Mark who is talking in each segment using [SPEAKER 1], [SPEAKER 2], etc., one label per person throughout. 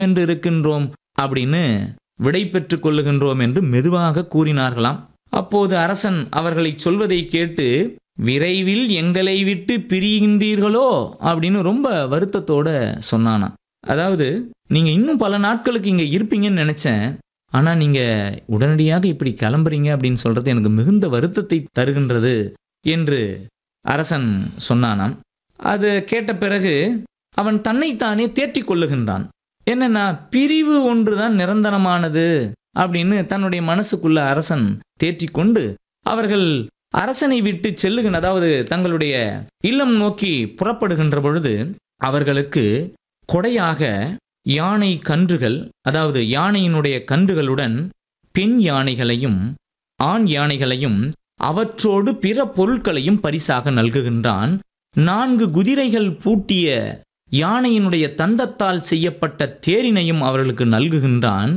[SPEAKER 1] என்று இருக்கின்றோம் அப்படின்னு விடை பெற்றுக் கொள்ளுகின்றோம் என்று மெதுவாக கூறினார்களாம் அப்போது அரசன் அவர்களை சொல்வதை கேட்டு விரைவில் எங்களை விட்டு பிரிகின்றீர்களோ அப்படின்னு ரொம்ப வருத்தத்தோட சொன்னானாம் அதாவது நீங்க இன்னும் பல நாட்களுக்கு இங்க இருப்பீங்கன்னு நினைச்சேன் ஆனா நீங்க உடனடியாக இப்படி கிளம்புறீங்க அப்படின்னு சொல்றது எனக்கு மிகுந்த வருத்தத்தை தருகின்றது என்று அரசன் சொன்னானாம் அது கேட்ட பிறகு அவன் தன்னைத்தானே தேற்றிக் கொள்ளுகின்றான் என்னன்னா பிரிவு ஒன்றுதான் நிரந்தரமானது அப்படின்னு தன்னுடைய மனசுக்குள்ள அரசன் தேற்றிக்கொண்டு அவர்கள் அரசனை விட்டு செல்லுகின்ற அதாவது தங்களுடைய இல்லம் நோக்கி புறப்படுகின்ற பொழுது அவர்களுக்கு கொடையாக யானை கன்றுகள் அதாவது யானையினுடைய கன்றுகளுடன் பெண் யானைகளையும் ஆண் யானைகளையும் அவற்றோடு பிற பொருட்களையும் பரிசாக நல்குகின்றான் நான்கு குதிரைகள் பூட்டிய யானையினுடைய தந்தத்தால் செய்யப்பட்ட தேரினையும் அவர்களுக்கு நல்குகின்றான்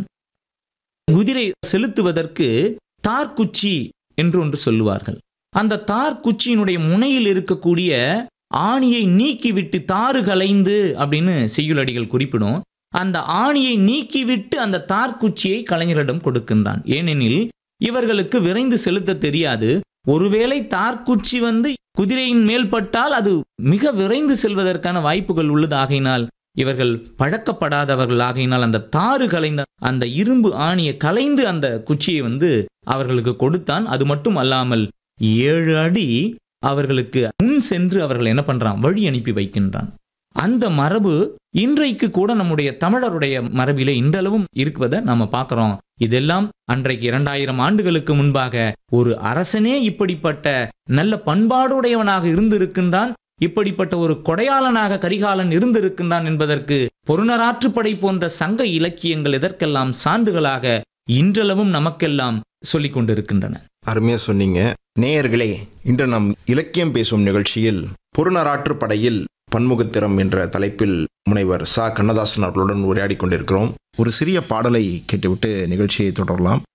[SPEAKER 1] குதிரை செலுத்துவதற்கு தார்குச்சி என்று ஒன்று சொல்லுவார்கள் அந்த தார்குச்சியினுடைய முனையில் இருக்கக்கூடிய ஆணியை நீக்கிவிட்டு தாறு கலைந்து அப்படின்னு செய்யுளடிகள் குறிப்பிடும் அந்த ஆணியை நீக்கிவிட்டு அந்த தார்குச்சியை கலைஞரிடம் கொடுக்கின்றான் ஏனெனில் இவர்களுக்கு விரைந்து செலுத்த தெரியாது ஒருவேளை தார்குச்சி வந்து குதிரையின் மேல் பட்டால் அது மிக விரைந்து செல்வதற்கான வாய்ப்புகள் உள்ளது ஆகையினால் இவர்கள் பழக்கப்படாதவர்கள் ஆகையினால் அந்த தாறு கலைந்த அந்த இரும்பு ஆணியை கலைந்து அந்த குச்சியை வந்து அவர்களுக்கு கொடுத்தான் அது மட்டும் அல்லாமல் ஏழு அடி அவர்களுக்கு முன் சென்று அவர்கள் என்ன பண்றான் வழி அனுப்பி வைக்கின்றான் அந்த மரபு இன்றைக்கு கூட நம்முடைய தமிழருடைய மரபிலே இன்றளவும் இருக்குவதை நாம பார்க்கிறோம் இதெல்லாம் அன்றைக்கு இரண்டாயிரம் ஆண்டுகளுக்கு முன்பாக ஒரு அரசனே இப்படிப்பட்ட நல்ல பண்பாடுடையவனாக இருந்திருக்கின்றான் இப்படிப்பட்ட ஒரு கொடையாளனாக கரிகாலன் இருந்திருக்கின்றான் என்பதற்கு பொருணராற்றுப்படை போன்ற சங்க இலக்கியங்கள் இதற்கெல்லாம் சான்றுகளாக இன்றளவும் நமக்கெல்லாம் சொல்லிக் கொண்டிருக்கின்றன
[SPEAKER 2] அருமையா சொன்னீங்க நேயர்களே இன்று நம் இலக்கியம் பேசும் நிகழ்ச்சியில் பொருநராற்று படையில் பன்முகத்திறம் என்ற தலைப்பில் முனைவர் சா கண்ணதாசன் அவர்களுடன் உரையாடி கொண்டிருக்கிறோம் ஒரு சிறிய பாடலை கேட்டுவிட்டு நிகழ்ச்சியை தொடரலாம்